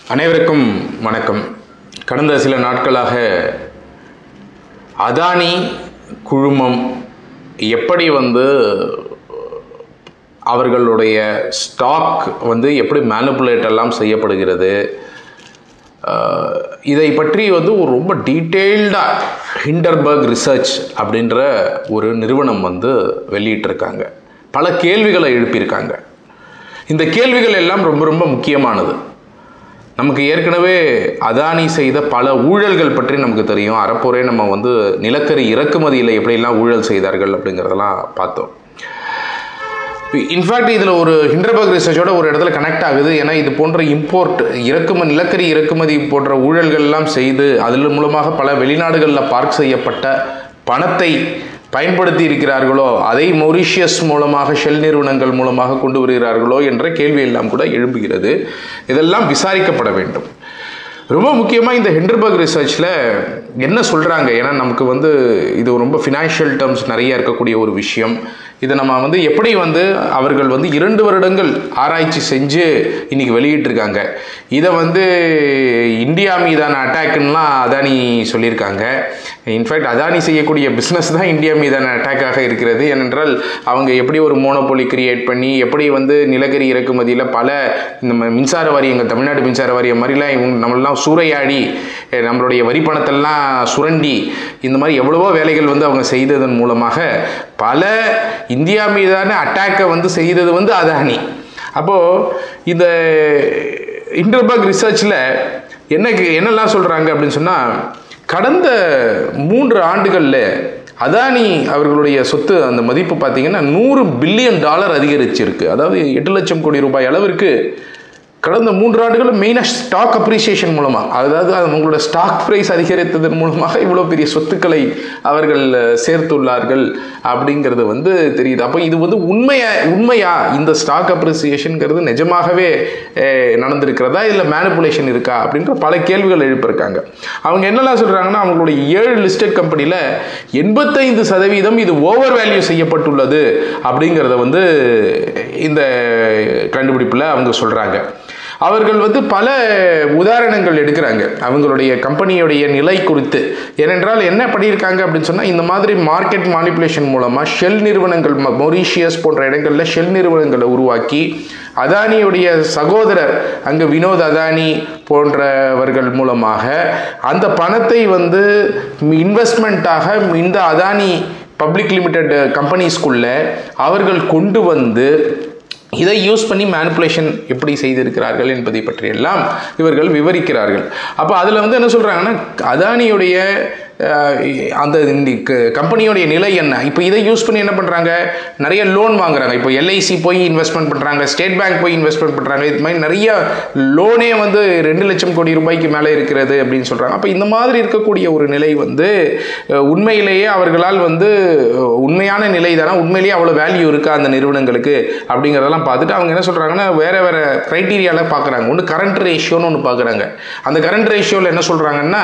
அனைவருக்கும் வணக்கம் கடந்த சில நாட்களாக அதானி குழுமம் எப்படி வந்து அவர்களுடைய ஸ்டாக் வந்து எப்படி மேனிப்புலேட் எல்லாம் செய்யப்படுகிறது அஹ், இதை பற்றி வந்து ஒரு ரொம்ப டீட்டெயில்டாக ஹிண்டர்பர்க் ரிசர்ச் அப்படின்ற ஒரு நிறுவனம் வந்து வெளியிட்டிருக்காங்க பல கேள்விகளை எழுப்பியிருக்காங்க இந்த கேள்விகள் எல்லாம் ரொம்ப ரொம்ப முக்கியமானது நமக்கு ஏற்கனவே அதானி செய்த பல ஊழல்கள் பற்றி நமக்கு தெரியும் அறப்போரே நம்ம வந்து நிலக்கரி இறக்குமதியில் எப்படியெல்லாம் ஊழல் செய்தார்கள் அப்படிங்கிறதெல்லாம் பார்த்தோம் இன்ஃபேக்ட் இதில் ஒரு ஹிண்டர்பர்க் ரிசர்ச்சோட ஒரு இடத்துல கனெக்ட் ஆகுது ஏன்னா இது போன்ற இம்போர்ட் இறக்குமதி நிலக்கரி இறக்குமதி போன்ற ஊழல்கள்லாம் செய்து அதில் மூலமாக பல வெளிநாடுகளில் பார்க் செய்யப்பட்ட பணத்தை பயன்படுத்தி இருக்கிறார்களோ அதை மொரிஷியஸ் மூலமாக ஷெல் நிறுவனங்கள் மூலமாக கொண்டு வருகிறார்களோ என்ற கேள்வி எல்லாம் கூட எழும்புகிறது இதெல்லாம் விசாரிக்கப்பட வேண்டும் ரொம்ப முக்கியமாக இந்த ஹெண்டர்பர்க் ரிசர்ச்சில் என்ன சொல்கிறாங்க ஏன்னா நமக்கு வந்து இது ரொம்ப ஃபினான்ஷியல் டேர்ம்ஸ் நிறைய இருக்கக்கூடிய ஒரு விஷயம் இதை நம்ம வந்து எப்படி வந்து அவர்கள் வந்து இரண்டு வருடங்கள் ஆராய்ச்சி செஞ்சு இன்னைக்கு வெளியிட்டிருக்காங்க இதை வந்து இந்தியா மீதான அட்டாக்குன்னெலாம் அதானி சொல்லியிருக்காங்க இன்ஃபேக்ட் அதானி செய்யக்கூடிய பிஸ்னஸ் தான் இந்தியா மீதான அட்டாக்காக இருக்கிறது ஏனென்றால் அவங்க எப்படி ஒரு மோனோபோலி கிரியேட் பண்ணி எப்படி வந்து நிலக்கரி இறக்குமதியில் பல நம்ம மின்சார வாரியங்கள் தமிழ்நாடு மின்சார வாரியம் மாதிரிலாம் இவங்க நம்மளெல்லாம் சூறையாடி அஹ், நம்மளுடைய வரி பணத்தெல்லாம் சுரண்டி இந்த மாதிரி எவ்வளவோ வேலைகள் வந்து அவங்க செய்ததன் மூலமாக பல இந்தியா மீதான அட்டாக்கை வந்து செய்தது வந்து அதானி அப்போது இந்த இன்டர்பர்க் ரிசர்ச்சில் என்ன என்னெல்லாம் சொல்கிறாங்க அப்படின்னு சொன்னால் கடந்த மூன்று ஆண்டுகளில் அதானி அவர்களுடைய சொத்து அந்த மதிப்பு பார்த்தீங்கன்னா நூறு பில்லியன் டாலர் அதிகரிச்சிருக்கு அதாவது எட்டு லட்சம் கோடி ரூபாய் அளவிற்கு கடந்த மூன்று ஆண்டுகளில் மெயினாக ஸ்டாக் அப்ரிசியேஷன் மூலமாக அதாவது அவங்களோட ஸ்டாக் ப்ரைஸ் அதிகரித்ததன் மூலமாக இவ்வளோ பெரிய சொத்துக்களை அவர்கள் அஹ், சேர்த்துள்ளார்கள் அப்படிங்கிறது வந்து தெரியுது அப்போ இது வந்து உண்மையா உண்மையா இந்த ஸ்டாக் அப்ரிசியேஷனுங்கிறது நிஜமாகவே அஹ், நடந்திருக்கிறதா இல்லை மேனிப்புலேஷன் இருக்கா அப்படின்ற பல கேள்விகள் எழுப்பியிருக்காங்க அவங்க என்னெல்லாம் சொல்கிறாங்கன்னா அவங்களுடைய ஏழு லிஸ்டட் கம்பெனியில் எண்பத்தைந்து சதவீதம் இது ஓவர் வேல்யூ செய்யப்பட்டுள்ளது அப்படிங்கிறத வந்து இந்த கண்டுபிடிப்பில் அவங்க சொல்கிறாங்க அவர்கள் வந்து பல உதாரணங்கள் எடுக்கிறாங்க அவங்களுடைய கம்பெனியுடைய நிலை குறித்து ஏனென்றால் என்ன பண்ணியிருக்காங்க அப்படின்னு சொன்னால் இந்த மாதிரி மார்க்கெட் மானிப்புலேஷன் மூலமாக ஷெல் நிறுவனங்கள் ம- மொரீஷியஸ் போன்ற இடங்களில் ஷெல் நிறுவனங்களை உருவாக்கி அதானியுடைய சகோதரர் அங்கே வினோத் அதானி போன்றவர்கள் மூலமாக அந்த பணத்தை வந்து இன்வெஸ்ட்மெண்ட்டாக இந்த அதானி பப்ளிக் லிமிடெட் கம்பெனிஸ்குள்ள அவர்கள் கொண்டு வந்து இதை யூஸ் பண்ணி மேனிப்புலேஷன் எப்படி செய்திருக்கிறார்கள் என்பதை பற்றியெல்லாம் இவர்கள் விவரிக்கிறார்கள் அப்போ அதில் வந்து என்ன சொல்கிறாங்கன்னா அதானியுடைய அஹ், அந்த இந்த க- கம்பெனியுடைய நிலை என்ன இப்போ இதை யூஸ் பண்ணி என்ன பண்ணுறாங்க நிறைய லோன் வாங்குறாங்க இப்போ எல்ஐசி போய் இன்வெஸ்ட்மெண்ட் பண்ணுறாங்க ஸ்டேட் பேங்க் போய் இன்வெஸ்ட்மெண்ட் பண்ணுறாங்க இது மாதிரி நிறைய லோனே வந்து ரெண்டு லட்சம் கோடி ரூபாய்க்கு மேலே இருக்கிறது அப்படின்னு சொல்கிறாங்க அப்போ இந்த மாதிரி இருக்கக்கூடிய ஒரு நிலை வந்து அஹ், உண்மையிலேயே அவர்களால் வந்து அஹ், உண்மையான நிலை தானே உண்மையிலேயே அவ்வளோ வேல்யூ இருக்கா அந்த நிறுவனங்களுக்கு அப்படிங்கிறதெல்லாம் பார்த்துட்டு அவங்க என்ன சொல்கிறாங்கன்னா வேற வேற க்ரைட்டீரியாவில் பார்க்குறாங்க ஒன்று கரண்ட் ரேஷியோன்னு ஒன்று பார்க்குறாங்க அந்த கரண்ட் ரேஷியோவில் என்ன சொல்கிறாங்கன்னா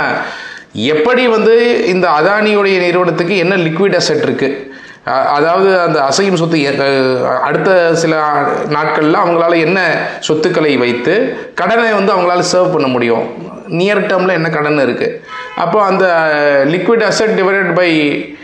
எப்படி வந்து இந்த அதானியுடைய நிறுவனத்துக்கு என்ன லிக்விட் அசெட் இருக்குது அ- அதாவது அந்த அசையும் சொத்து எ- அஹ் அடுத்த சில நாட்களில் அவங்களால என்ன சொத்துக்களை வைத்து கடனை வந்து அவங்களால சர்வ் பண்ண முடியும் நியர் டேர்மில் என்ன கடன் இருக்குது அப்போ அந்த liquid asset divided by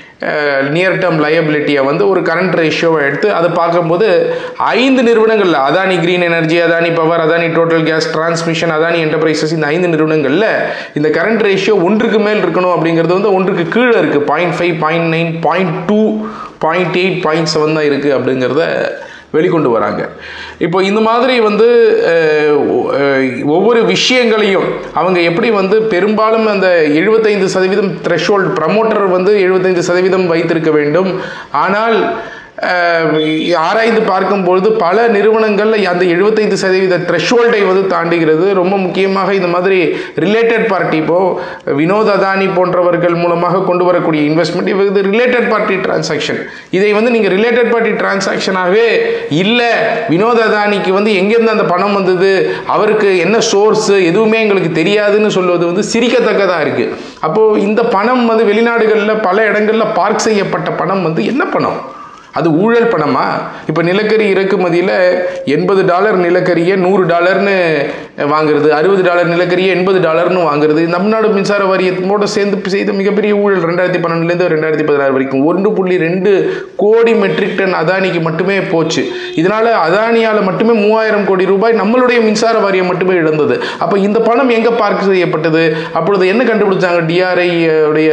near term லயபிலிட்டியை வந்து ஒரு கரண்ட் ரேஷியோவை எடுத்து அதை பார்க்கும்போது ஐந்து நிறுவனங்களில் Adani green energy Adani power Adani total gas transmission Adani enterprises இந்த ஐந்து நிறுவனங்களில் இந்த கரண்ட் ரேஷியோ ஒன்றுக்கு மேல் இருக்கணும் அப்படிங்கிறது வந்து ஒன்றுக்கு கீழே இருக்குது point five point nine point two point eight point seven தான் இருக்குது அப்படிங்கிறத வெளிக்கொண்டு வராங்க இப்போ இந்த மாதிரி வந்து அஹ், ஒ- அஹ், ஒவ்வொரு விஷயங்களையும் அவங்க எப்படி வந்து பெரும்பாலும் அந்த எழுபத்தைந்து சதவீதம் த்ரெஷோல்டு ப்ரமோட்டர் வந்து எழுபத்தைந்து சதவீதம் வைத்திருக்க வேண்டும் ஆனால் அஹ், ஆராய்ந்து பார்க்கும்பொழுது பல நிறுவனங்களில் அந்த எழுபத்தைந்து சதவீத த்ரெஷோல்டை வந்து தாண்டுகிறது ரொம்ப முக்கியமாக இந்த மாதிரி ரிலேட்டட் பார்ட்டி இப்போ வினோத் அதானி போன்றவர்கள் மூலமாக கொண்டு வரக்கூடிய இன்வெஸ்ட்மெண்ட் இது ரிலேட்டட் பார்ட்டி டிரான்சாக்ஷன் இதை வந்து நீங்கள் ரிலேட்டட் பார்ட்டி டிரான்சாக்ஷனாகவே இல்லை வினோத் அதானிக்கு வந்து எங்கேருந்து அந்த பணம் வந்தது அவருக்கு என்ன சோர்ஸ் எதுவுமே எங்களுக்கு தெரியாதுன்னு சொல்வது வந்து சிரிக்கத்தக்கதாக இருக்குது அப்போது இந்த பணம் வந்து வெளிநாடுகளில் பல இடங்களில் பார்க் செய்யப்பட்ட பணம் வந்து என்ன பணம் அது ஊழல் பணமா இப்போ நிலக்கரி இறக்குமதியில் எண்பது டாலர் நிலக்கரியை நூறு டாலர்னு வாங்குறது அறுபது டாலர் நிலக்கரியை எண்பது டாலர்னு வாங்குறது தமிழ்நாடு மின்சார வாரியத்தோட சேர்ந்து செய்த மிகப்பெரிய ஊழல் ரெண்டாயிரத்தி பன்னெண்டுலேருந்து ரெண்டாயிரத்தி பதினாறு வரைக்கும் ஒன்று புள்ளி ரெண்டு கோடி மெட்ரிக் டன் அதானிக்கு மட்டுமே போச்சு இதனால அதானியால் மட்டுமே மூவாயிரம் கோடி ரூபாய் நம்மளுடைய மின்சார வாரியம் மட்டுமே இழந்தது அப்போ இந்த பணம் எங்கே பார்க் செய்யப்பட்டது அப்பொழுது என்ன கண்டுபிடிச்சாங்க டிஆர்ஐ உடைய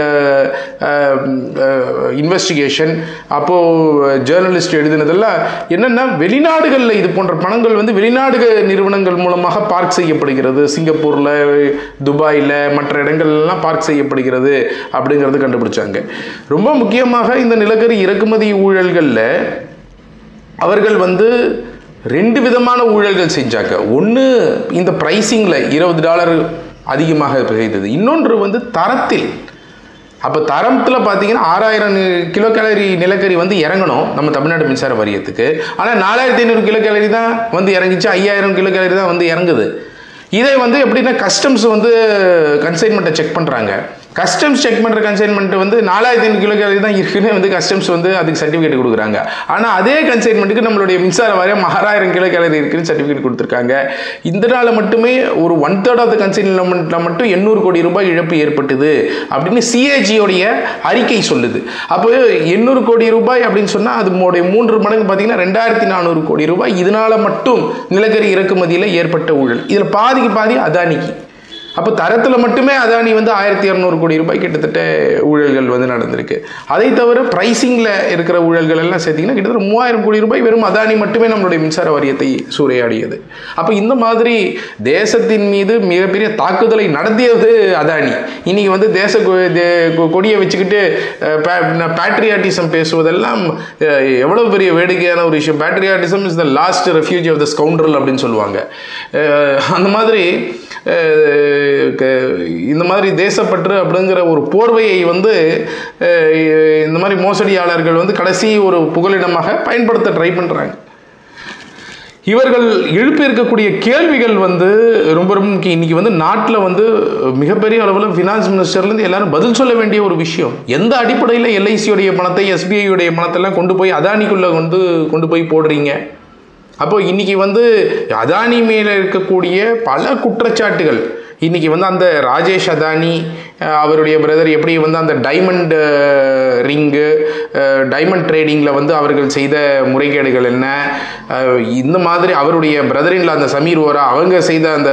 இன்வெஸ்டிகேஷன் அப்போ ஜேர்னலிஸ்ட் எழுதினதெல்லாம் என்னென்னா வெளிநாடுகளில் இது போன்ற பணங்கள் வந்து வெளிநாடு நிறுவனங்கள் மூலமாக பார்க் செய்யப்படுகிறது சிங்கப்பூரில் துபாயில் மற்ற இடங்கள்லாம் பார்க் செய்யப்படுகிறது அப்படிங்கிறது கண்டுபிடிச்சாங்க ரொம்ப முக்கியமாக இந்த நிலக்கரி இறக்குமதி ஊழல்களில் அவர்கள் வந்து ரெண்டு விதமான ஊழல்கள் செஞ்சாங்க ஒன்று இந்த ப்ரைஸிங்கில் இருபது டாலர் அதிகமாக செய்தது இன்னொன்று வந்து தரத்தில் அப்போ தரத்தில் பார்த்தீங்கன்னா ஆறாயிரம் கிலோ கேலரி நிலக்கரி வந்து இறங்கணும் நம்ம தமிழ்நாடு மின்சார வாரியத்துக்கு ஆனால் நாலாயிரத்தி ஐநூறு கிலோ கேலரி தான் வந்து இறங்கிச்சு ஐயாயிரம் கிலோ கேலரி தான் வந்து இறங்குது இதை வந்து எப்படின்னா கஸ்டம்ஸ் வந்து கன்சைன்மெண்ட்டை செக் பண்ணுறாங்க கஸ்டம்ஸ் செக் பண்ணுற கன்சைன்மெண்ட் வந்து நாலாயிரத்தி ஐநூறு கிலோ கேலரி தான் இருக்குன்னு வந்து கஸ்டம்ஸ் வந்து அதுக்கு சர்டிஃபிகேட் கொடுக்குறாங்க ஆனால் அதே கன்சைன்மெண்ட்டுக்கு நம்மளுடைய மின்சார வாரியம் ஆறாயிரம் கிலோ கேலரி இருக்குன்னு சர்டிஃபிகேட் கொடுத்துருக்காங்க இந்த நாள் மட்டுமே ஒரு ஒன் தேர்ட் ஆஃப் த கன்சைன்மெண்ட்டில் மட்டும் எண்ணூறு கோடி ரூபாய் இழப்பு ஏற்பட்டது அப்படின்னு சிஏஜியோடைய அறிக்கை சொல்லுது அப்போ எண்ணூறு கோடி ரூபாய் அப்படின்னு சொன்னால் அது மூன்று மடங்கு பார்த்தீங்கன்னா ரெண்டாயிரத்தி நானூறு கோடி ரூபாய் இதனால மட்டும் நிலக்கரி இறக்குமதியில் ஏற்பட்ட ஊழல் இதில் பாதிக்கு பாதி அதானிக்கு அப்போ தரத்தில் மட்டுமே அதானி வந்து ஆயிரத்தி இரநூறு கோடி ரூபாய் கிட்டத்தட்ட ஊழல்கள் வந்து நடந்திருக்கு அதை தவிர ப்ரைஸிங்கில் இருக்கிற ஊழல்கள் எல்லாம் சேர்த்திங்கன்னா கிட்டத்தட்ட மூவாயிரம் கோடி ரூபாய் வெறும் அதானி மட்டுமே நம்மளுடைய மின்சார வாரியத்தை சூறையாடியது அப்போ இந்த மாதிரி தேசத்தின் மீது மிகப்பெரிய தாக்குதலை நடத்தியது அதானி இன்னைக்கு வந்து தேச கொடியை வச்சுக்கிட்டு பேட்ரியாட்டிசம் பேசுவதெல்லாம் எவ்வளோ பெரிய வேடிக்கையான ஒரு விஷயம் patriotism is the last refuge of the scoundrel அப்படின்னு சொல்லுவாங்க அந்த மாதிரி இந்த மாதிரி தேசப்பற்று அப்படிங்கிற ஒரு போர்வையை வந்து இந்த மாதிரி மோசடியாளர்கள் வந்து கடைசி ஒரு புகலிடமாக பயன்படுத்த ட்ரை பண்ணுறாங்க இவர்கள் எழுப்பி இருக்கக்கூடிய கேள்விகள் வந்து ரொம்ப ரொம்ப முக்கியம் இன்னைக்கு வந்து நாட்டில் வந்து மிகப்பெரிய அளவில் ஃபினான்ஸ் மினிஸ்டர்லேருந்து எல்லாரும் பதில் சொல்ல வேண்டிய ஒரு விஷயம் எந்த அடிப்படையில் எல்ஐசியுடைய பணத்தை எஸ்பிஐயுடைய பணத்தெல்லாம் கொண்டு போய் அதானிக்குள்ளே வந்து கொண்டு போய் போடுறீங்க அப்போ இன்னைக்கு வந்து அதானி மேலே இருக்கக்கூடிய பல குற்றச்சாட்டுகள் இன்னைக்கு வந்து அந்த ராஜேஷ் அதானி அவருடைய பிரதர் எப்படி வந்து அந்த டைமண்ட் ரிங்கு டைமண்ட் ட்ரேடிங்கில் வந்து அவர்கள் செய்த முறைகேடுகள் என்ன இந்த மாதிரி அவருடைய பிரதரின்ல அந்த சமீர் ஓரா அவங்க செய்த அந்த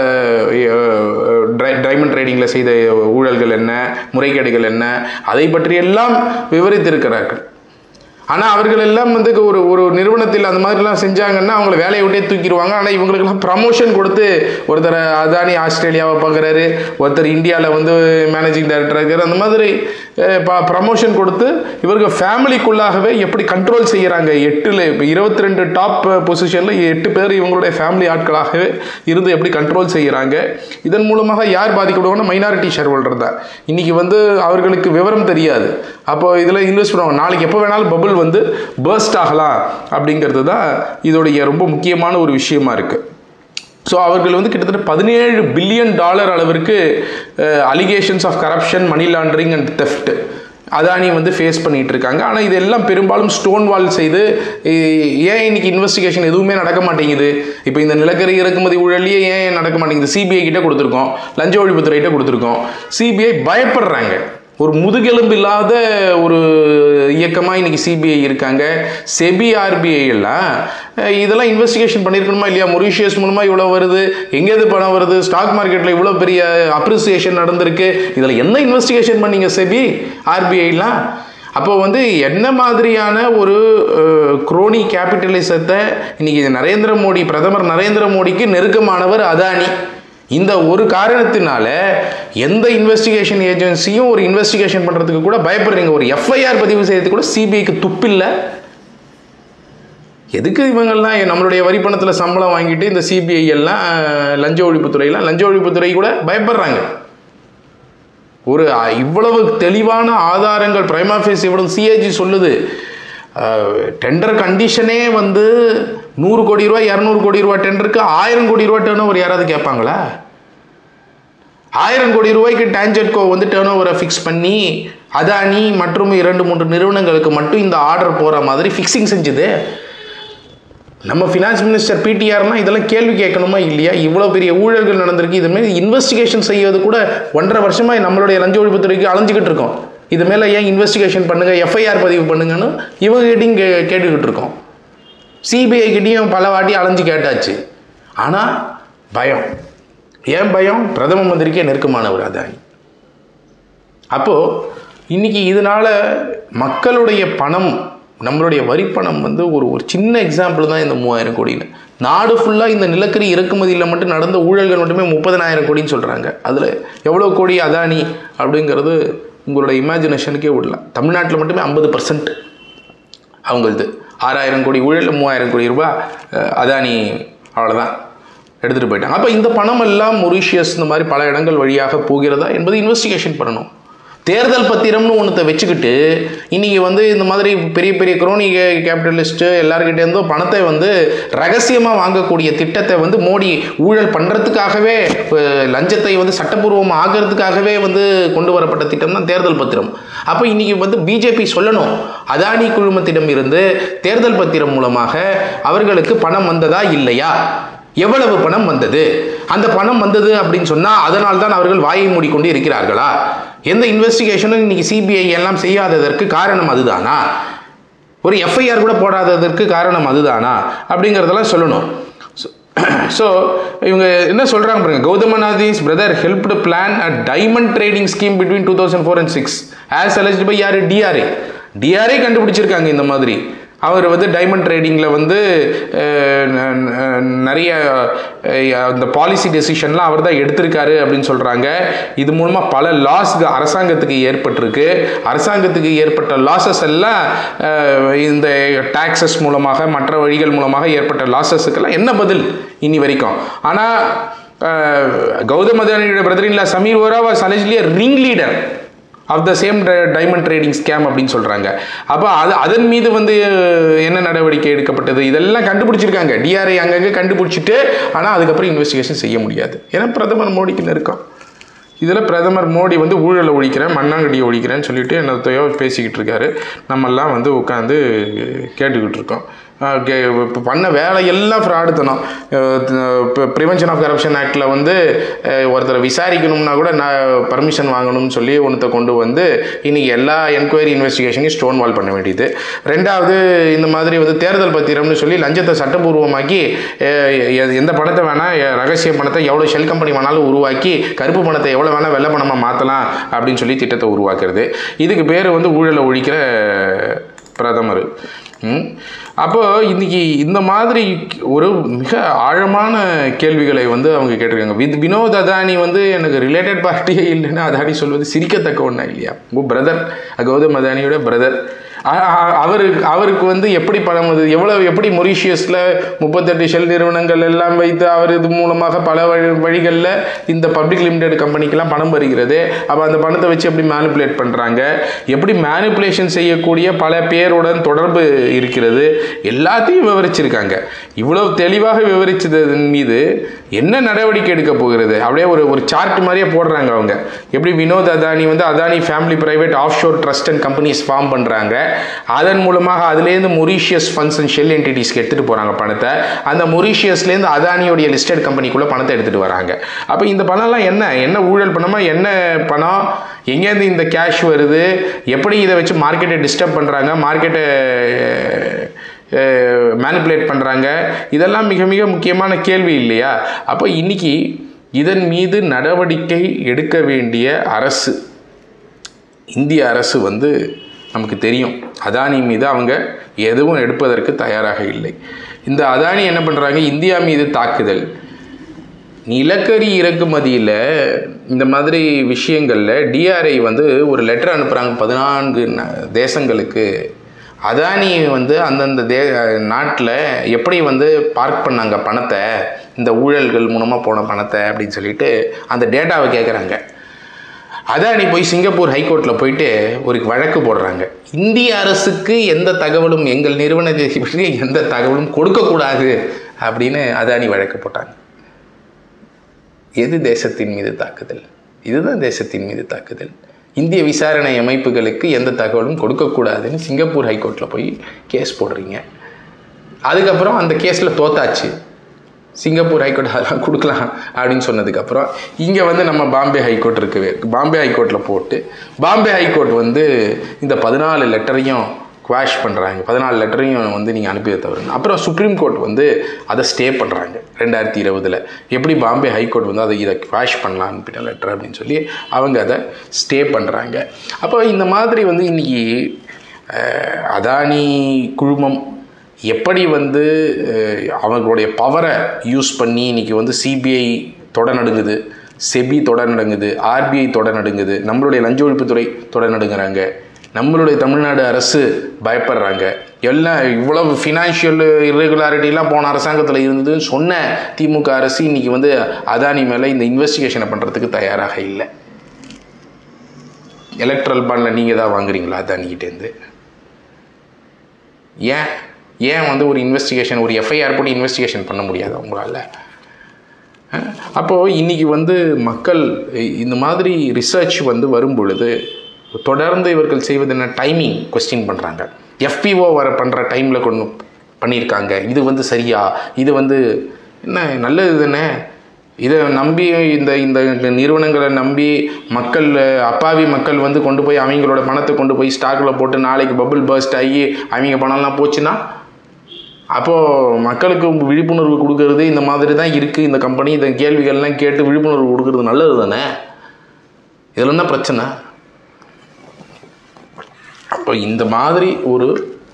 டைமண்ட் ட்ரேடிங்கில் செய்த ஊழல்கள் என்ன முறைகேடுகள் என்ன அதை பற்றியெல்லாம் விவரித்திருக்கிறார்கள் ஆனால் அவர்கள் எல்லாம் வந்து ஒரு ஒரு நிறுவனத்தில் அந்த மாதிரிலாம் செஞ்சாங்கன்னா அவங்கள வேலையை விட்டே தூக்கிடுவாங்க ஆனால் இவங்களுக்கெல்லாம் ப்ரமோஷன் கொடுத்து ஒருத்தர் அதானி ஆஸ்திரேலியாவை பார்க்குறாரு ஒருத்தர் இந்தியாவில் வந்து மேனேஜிங் டைரக்டர் இருக்கார் அந்த மாதிரி ப்ரமோஷன் கொடுத்து இவருக்கு ஃபேமிலிக்குள்ளாகவே எப்படி கண்ட்ரோல் செய்கிறாங்க எட்டில் இப்போ இருபத்தி ரெண்டு டாப் பொசிஷனில் எட்டு பேர் இவங்களுடைய ஃபேமிலி ஆட்களாகவே இருந்து எப்படி கண்ட்ரோல் செய்கிறாங்க இதன் மூலமாக யார் பாதிக்கப்படுவாங்கன்னா மைனாரிட்டி ஷேர் ஹோல்டர் தான் இன்றைக்கி வந்து அவர்களுக்கு விவரம் தெரியாது அப்போ இதில் இன்வெஸ்ட் பண்ணுவாங்க நாளைக்கு எப்போ வேணாலும் பபுள் வந்து பேர்ஸ்ட் ஆகலாம் அப்படிங்கிறது தான் இதோடைய ரொம்ப முக்கியமான ஒரு விஷயமா இருக்குது ஸோ அவர்கள் வந்து கிட்டத்தட்ட பதினேழு பில்லியன் டாலர் அளவிற்கு allegations of corruption money laundering and theft Adani வந்து ஃபேஸ் பண்ணிட்டு இருக்காங்க ஆனால் இதெல்லாம் பெரும்பாலும் ஸ்டோன் வால் செய்து ஏன் இன்னைக்கு இன்வெஸ்டிகேஷன் எதுவுமே நடக்க மாட்டேங்குது இப்போ இந்த நிலக்கரி இறக்குமதி ஊழலையே ஏன் நடக்க மாட்டேங்குது சிபிஐ கிட்ட கொடுத்துருக்கோம் லஞ்ச ஒழிப்புத்துறையிட்ட கொடுத்துருக்கோம் சிபிஐ பயப்படுறாங்க ஒரு முதுகெலும்பு இல்லாத ஒரு இயக்கமாக இன்னைக்கு சிபிஐ இருக்காங்க செபி ஆர்பிஐ எல்லாம் இதெல்லாம் இன்வெஸ்டிகேஷன் பண்ணியிருக்கணுமா இல்லையா மொரிஷியஸ் மூலமாக இவ்வளோ வருது எங்கேருந்து பணம் வருது ஸ்டாக் மார்க்கெட்டில் இவ்வளோ பெரிய அப்ரிசியேஷன் நடந்திருக்கு இதில் என்ன இன்வெஸ்டிகேஷன் பண்ணீங்க செபி ஆர்பிஐலாம் அப்போ வந்து என்ன மாதிரியான ஒரு குரோனி கேபிட்டலிசத்தை இன்னைக்கு நரேந்திர மோடி பிரதமர் நரேந்திர மோடிக்கு நெருக்கமானவர் அதானி இந்த ஒரு காரணத்தினால எந்த இன்வெஸ்டிகேஷன் ஏஜென்சியும் ஒரு இன்வெஸ்டிகேஷன் பண்ணுறதுக்கு கூட பயப்படுறீங்க ஒரு எஃப்ஐஆர் பதிவு செய்யறதுக்கு கூட சிபிஐக்கு துப்பில்லை எதுக்கு இவங்கெல்லாம் நம்மளுடைய வரி பணத்தில் சம்பளம் வாங்கிட்டு இந்த சிபிஐ எல்லாம் லஞ்ச ஒழிப்புத்துறையெல்லாம் லஞ்ச ஒழிப்புத்துறை கூட பயப்படுறாங்க ஒரு இவ்வளவு தெளிவான ஆதாரங்கள் பிரைமாஃபேஸ் இவ்வளவு சிஏஜி சொல்லுது டெண்டர் கண்டிஷனே வந்து நூறு கோடி ரூபாய் இரநூறு கோடி ரூபாய் டெண்டருக்கு ஆயிரம் கோடி ரூபாய் டேர்ன் ஓவர் யாராவது கேட்பாங்களா ஆயிரம் கோடி ரூபாய்க்கு டான்ஜெட்கோ வந்து டேர்ன் ஓவரை ஃபிக்ஸ் பண்ணி அதானி மற்றும் இரண்டு மூன்று நிறுவனங்களுக்கு மட்டும் இந்த ஆர்டர் போகிற மாதிரி ஃபிக்ஸிங் செஞ்சுது நம்ம ஃபினான்ஸ் மினிஸ்டர் பிடிஆர்னா இதெல்லாம் கேள்வி கேட்கணுமா இல்லையா இவ்வளோ பெரிய ஊழல்கள் நடந்திருக்கு இது மாதிரி இன்வெஸ்டிகேஷன் செய்வது கூட ஒன்றரை வருஷமாக நம்மளுடைய லஞ்ச ஒழிப்புத்துறைக்கு அலைஞ்சிக்கிட்டு இருக்கோம் இது மேலே ஏன் இன்வெஸ்டிகேஷன் பண்ணுங்கள் எஃப்ஐஆர் பதிவு பண்ணுங்கன்னு இவங்ககிட்டையும் கே கேட்டுக்கிட்டு இருக்கோம் சிபிஐ கிட்டேயும் பல வாட்டி அலைஞ்சு கேட்டாச்சு ஆனால் பயம் ஏன் பயம் பிரதம மந்திரிக்கே நெருக்கமானவர் அதானி அப்போது இன்னைக்கு இதனால மக்களுடைய பணம் நம்மளுடைய வரிப்பணம் வந்து ஒரு ஒரு சின்ன எக்ஸாம்பிள் தான் இந்த மூவாயிரம் கோடின்னு நாடு ஃபுல்லாக இந்த நிலக்கரி இறக்குமதியில் மட்டும் நடந்த ஊழல்கள் மட்டுமே முப்பதனாயிரம் கோடின்னு சொல்கிறாங்க அதில் எவ்வளோ கோடி அதானி அப்படிங்கிறது உங்களோட இமேஜினேஷனுக்கே விடலாம் தமிழ்நாட்டில் மட்டுமே ஐம்பது பர்சன்ட் அவங்களது ஆறாயிரம் கோடி ஊழல் மூவாயிரம் கோடி ரூபாய் அஹ், அதானி அவ்வளோதான் எடுத்துகிட்டு போயிட்டாங்க அப்போ இந்த பணம் எல்லாம் மொரிஷியஸ் இந்த மாதிரி பல இடங்கள் வழியாக போகிறதா என்பது இன்வெஸ்டிகேஷன் பண்ணணும் தேர்தல் பத்திரம்னு ஒன்றத்தை வச்சுக்கிட்டு இன்னைக்கு வந்து இந்த மாதிரி பெரிய பெரிய குரோனி கேபிட்டலிஸ்ட்டு எல்லாருக்கிட்டேருந்தோ பணத்தை வந்து ரகசியமாக வாங்கக்கூடிய திட்டத்தை வந்து மோடி ஊழல் பண்ணுறதுக்காகவே அஹ், லஞ்சத்தை வந்து சட்டப்பூர்வமாக ஆகிறதுக்காகவே வந்து கொண்டு வரப்பட்ட திட்டம் தான் தேர்தல் பத்திரம் அப்போ இன்னைக்கு வந்து பிஜேபி சொல்லணும் அதானி குழுமத்திடம் இருந்து தேர்தல் பத்திரம் மூலமாக அவர்களுக்கு பணம் வந்ததா இல்லையா எவ்வளவு பணம் வந்தது அந்த பணம் வந்தது அப்படின்னு சொன்னால் அதனால் தான் அவர்கள் வாயை மூடிக்கொண்டு இருக்கிறார்களா எந்த இன்வெஸ்டிகேஷனும் இன்னைக்கு சிபிஐ எல்லாம் செய்யாததற்கு காரணம் அதுதானா ஒரு எஃப்ஐஆர் கூட போடாததற்கு காரணம் அதுதானா அப்படிங்கிறதெல்லாம் சொல்லணும் ஸோ இவங்க என்ன சொல்கிறாங்க பாருங்க கௌதமநாதிஸ் brother helped plan a diamond trading scheme between two thousand four and six as alleged by யார் டிஆர்ஏ டிஆர்ஏ கண்டுபிடிச்சிருக்காங்க இந்த மாதிரி அவர் வந்து டைமண்ட் ட்ரேடிங்கில் வந்து அஹ், ந- ந- நிறைய அஹ், அந்த பாலிசி டெசிஷன்லாம் அவர் தான் எடுத்திருக்காரு அப்படின்னு சொல்கிறாங்க இது மூலமாக பல லாஸ் அரசாங்கத்துக்கு ஏற்பட்டிருக்கு அரசாங்கத்துக்கு ஏற்பட்ட லாசஸ் எல்லாம் அஹ், இந்த டாக்ஸஸ் மூலமாக மற்ற வழிகள் மூலமாக ஏற்பட்ட லாசஸுக்கெல்லாம் என்ன பதில் இனி வரைக்கும் ஆனால் கௌதம் அதானியோட பிரதரின்ல Sameer Vora was allegedly ring leader of the same diamond trading scam அப்படின்னு சொல்கிறாங்க அப்போ அது அதன் மீது வந்து என்ன நடவடிக்கை எடுக்கப்பட்டது இதெல்லாம் கண்டுபிடிச்சிருக்காங்க டிஆர்ஐ அங்கங்கே கண்டுபிடிச்சிட்டு ஆனால் அதுக்கப்புறம் இன்வெஸ்டிகேஷன் செய்ய முடியாது ஏன்னா பிரதமர் மோடிக்கு நெருக்கம் இதில் பிரதமர் மோடி வந்து ஊழலை ஒழிக்கிறேன் மண்ணாங்கடியை ஒழிக்கிறேன்னு சொல்லிட்டு என்னத்தையோ பேசிக்கிட்டு இருக்காரு நம்மெல்லாம் வந்து உட்காந்து கேட்டுக்கிட்டு இருக்கோம் அஹ் கே- இப்ப பண்ண வேலையெல்லாம் ஃப்ராடுத்தனம் ப்ரிவென்ஷன் ஆஃப் கரப்ஷன் ஆக்டில் வந்து அஹ், ஒருத்தரை விசாரிக்கணும்னா கூட நான் பர்மிஷன் வாங்கணும்னு சொல்லி ஒன்றத்தை கொண்டு வந்து இன்னைக்கு எல்லா என்கொயரி இன்வெஸ்டிகேஷனையும் ஸ்டோன் வால் பண்ண வேண்டியது ரெண்டாவது இந்த மாதிரி வந்து தேர்தல் பத்திரம்னு சொல்லி லஞ்சத்தை சட்டபூர்வமாக்கி அஹ், எ- எந்த பணத்தை வேணால் ரகசிய பணத்தை எவ்வளோ ஷெல் கம்பெனி வேணாலும் உருவாக்கி கருப்பு பணத்தை எவ்வளோ வேணால் வெள்ளை பணமாக மாற்றலாம் அப்படின்னு சொல்லி திட்டத்தை உருவாக்குறது இதுக்கு பேர் வந்து ஊழலை ஒழிக்கிற பிரதமர் ம். அப்போ இன்னைக்கு இந்த மாதிரி ஒரு மிக ஆழமான கேள்விகளை வந்து அவங்க கேட்டிருக்காங்க வித் வினோத் அதானி வந்து எனக்கு ரிலேட்டட் பார்ட்டியே இல்லைன்னா அதானி சொல்வது சிரிக்கத்தக்க ஒன்றா இல்லையா உங்கள் பிரதர் கௌதம் அதானியோட பிரதர் அவருக்கு அவருக்கு வந்து எப்படி பணம் அது எவ்வளோ எப்படி மொரிஷியஸில் முப்பத்தெட்டு ஷெல் நிறுவனங்கள் எல்லாம் வைத்து அவர் இது மூலமாக பல வழி வழிகளில் இந்த பப்ளிக் லிமிடெட் கம்பெனிக்கெல்லாம் பணம் வருகிறது அப்போ அந்த பணத்தை வச்சு எப்படி மேனிப்புலேட் பண்ணுறாங்க எப்படி மேனிப்புலேஷன் செய்யக்கூடிய பல பேருடன் தொடர்பு இருக்கிறது எல்லாத்தையும் விவரிச்சிருக்காங்க இவ்வளவு தெளிவாக விவரிச்சதன் மீது என்ன நடவடிக்கை எடுக்க போகிறது அப்படியே ஒரு ஒரு சார்ட் மாதிரியே போடுறாங்க அவங்க எப்படி வினோத் அதானி வந்து Adani family private off shore trust and companies form பண்ணுறாங்க அதன் மூலமாக அதுலேருந்து மொரிஷியஸ் ஃபண்ட்ஸ் அண்ட் ஷெல் என்டிட்டிஸ்க்கு எடுத்துகிட்டு போகிறாங்க பணத்தை அந்த மொரிஷியஸ்லேருந்து அதானியோடைய லிஸ்டட் கம்பெனிக்குள்ளே பணத்தை எடுத்துகிட்டு வராங்க அப்போ இந்த பணம்லாம் என்ன என்ன ஊழல் பணமா என்ன பணம் எங்கேருந்து இந்த கேஷ் வருது எப்படி இதை வச்சு மார்க்கெட்டை டிஸ்டர்ப் பண்ணுறாங்க மார்க்கெட்டை மேனிப்புலேட் பண்ணுறாங்க இதெல்லாம் மிக மிக முக்கியமான கேள்வி இல்லையா அப்போ இன்னைக்கு இதன் மீது நடவடிக்கை எடுக்க வேண்டிய அரசு இந்திய அரசு வந்து நமக்கு தெரியும் அதானி மீது அவங்க எதுவும் எடுப்பதற்கு தயாராக இல்லை இந்த அதானி என்ன பண்ணுறாங்க இந்தியா மீது தாக்குதல் நிலக்கரி இறக்குமதியில் இந்த மாதிரி விஷயங்களில் டிஆர்ஐ வந்து ஒரு லெட்டர் அனுப்புகிறாங்க பதினான்கு ந- தேசங்களுக்கு அதானி வந்து அந்தந்த தே நாட்டில் எப்படி வந்து பார்க் பண்ணாங்க பணத்தை இந்த ஊழல்கள் மூலமாக போன பணத்தை அப்படின்னு சொல்லிட்டு அந்த டேட்டாவை கேட்குறாங்க அதானி போய் சிங்கப்பூர் ஹைகோர்ட்டில் போயிட்டு ஒரு வழக்கு போடுறாங்க இந்திய அரசுக்கு எந்த தகவலும் எங்கள் நிறுவனத்தை பற்றி எந்த தகவலும் கொடுக்கக்கூடாது அப்படின்னு அதானி வழக்கு போட்டாங்க எது தேசத்தின் மீது தாக்குதல் இதுதான் தேசத்தின் மீது தாக்குதல் இந்திய விசாரணை அமைப்புகளுக்கு எந்த தகவலும் கொடுக்கக்கூடாதுன்னு சிங்கப்பூர் ஹைகோர்ட்டில் போய் கேஸ் போடுறீங்க அதுக்கப்புறம் அந்த கேஸில் தோத்தாச்சு சிங்கப்பூர் ஹைகோர்ட் அதெல்லாம் கொடுக்கலாம் அப்படின்னு சொன்னதுக்கப்புறம் இங்கே வந்து நம்ம பாம்பே ஹைகோர்ட் இருக்குது பாம்பே ஹைகோர்ட்டில் போட்டு பாம்பே ஹைகோர்ட் வந்து இந்த பதினாலு லெட்டரையும் குவாஷ் பண்ணுறாங்க பதினாலு லெட்டரையும் வந்து நீங்கள் அனுப்பி தவிர அப்புறம் சுப்ரீம் கோர்ட் வந்து அதை ஸ்டே பண்ணுறாங்க ரெண்டாயிரத்தி இருபதில் எப்படி பாம்பே ஹைகோர்ட் வந்து அதை இதை குவாஷ் பண்ணலாம் அனுப்பிட்ட லெட்டர் அப்படின்னு சொல்லி அவங்க அதை ஸ்டே பண்ணுறாங்க அப்போ இந்த மாதிரி வந்து இன்றைக்கி அதானி குழுமம் எப்படி வந்து அஹ், அவங்களுடைய பவரை யூஸ் பண்ணி இன்னைக்கு வந்து சிபிஐ தொட நடுங்குது செபி தொட நடுங்குது ஆர்பிஐ தொட நடுங்குது நம்மளுடைய லஞ்ச ஒழிப்புத்துறை தொட நடுங்குறாங்க நம்மளுடைய தமிழ்நாடு அரசு பயப்படுறாங்க எல்லாம் இவ்வளவு ஃபினான்ஷியல் இர்ரெகுலாரிட்டிலாம் போன அரசாங்கத்தில் இருந்ததுன்னு சொன்ன திமுக அரசு இன்னைக்கு வந்து அதானி மேலே இந்த இன்வெஸ்டிகேஷனை பண்ணுறதுக்கு தயாராக இல்லை எலக்ட்ரல் பாண்டில் நீங்கள் தான் வாங்குறீங்களா அதானிக்கிட்டேருந்து ஏன் ஏன் வந்து ஒரு இன்வெஸ்டிகேஷன் ஒரு எஃப்ஐஆர் போட்டு இன்வெஸ்டிகேஷன் பண்ண முடியாது உங்களால் அப்போது இன்றைக்கி வந்து மக்கள் இ- இந்த மாதிரி ரிசர்ச் வந்து வரும் பொழுது தொடர்ந்து இவர்கள் செய்வது என்ன டைமிங் கொஸ்டின் பண்ணுறாங்க எஃபிஓ வர பண்ணுற டைமில் கொண்டு பண்ணியிருக்காங்க இது வந்து சரியா இது வந்து என்ன நல்லது தானே இதை நம்பி இந்த இந்த நிறுவனங்களை நம்பி மக்கள் அப்பாவி மக்கள் வந்து கொண்டு போய் அவங்களோட பணத்தை கொண்டு போய் ஸ்டாக்கில் போட்டு நாளைக்கு பபிள் பர்ஸ்ட் ஆகி அவங்க பணம்லாம் போச்சுன்னா அப்போது மக்களுக்கு விழிப்புணர்வு கொடுக்கறது இந்த மாதிரி தான் இருக்குது இந்த கம்பெனி இந்த கேள்விகள்லாம் கேட்டு விழிப்புணர்வு கொடுக்கறது நல்லது தானே இதில் என்ன பிரச்சனை அப்போ இந்த மாதிரி ஒரு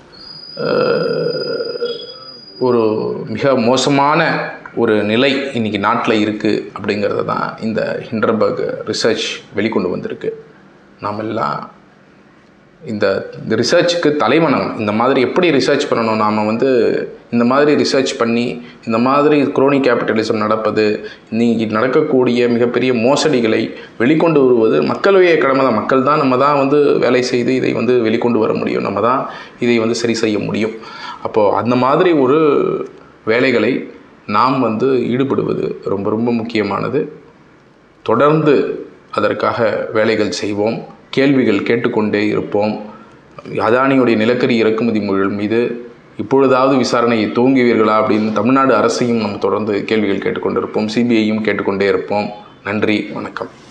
அஹ், ஒரு மிக மோசமான ஒரு நிலை இன்னைக்கு நாட்டில் இருக்குது அப்படிங்கிறத தான் இந்த ஹிண்டர்பர்க் ரிசர்ச் வெளிக்கொண்டு வந்திருக்கு நாம் எல்லாம் இந்த இந்த ரிசர்ச்சுக்கு தலைவணம் இந்த மாதிரி எப்படி ரிசர்ச் பண்ணணும் நாம் வந்து இந்த மாதிரி ரிசர்ச் பண்ணி இந்த மாதிரி குரோனி கேபிட்டலிசம் நடப்பது இன்னைக்கு நடக்கக்கூடிய மிகப்பெரிய மோசடிகளை வெளிக்கொண்டு வருவது மக்களுடைய கடமை தான் மக்கள் தான் நம்ம தான் வந்து வேலை செய்து இதை வந்து வெளிக்கொண்டு வர முடியும் நம்ம தான் இதை வந்து சரி செய்ய முடியும் அப்போது அந்த மாதிரி ஒரு வேலைகளை நாம் வந்து ஈடுபடுவது ரொம்ப ரொம்ப முக்கியமானது தொடர்ந்து அதற்காக வேலைகள் செய்வோம் கேள்விகள் கேட்டுக்கொண்டே இருப்போம் அதானியுடைய நிலக்கரி இறக்குமதி முயல் மீது இப்பொழுதாவது விசாரணையை துவங்குவீர்களா அப்படின்னு தமிழ்நாடு அரசையும் நம்ம தொடர்ந்து கேள்விகள் கேட்டுக்கொண்டிருப்போம் சிபிஐயும் கேட்டுக்கொண்டே இருப்போம் நன்றி வணக்கம்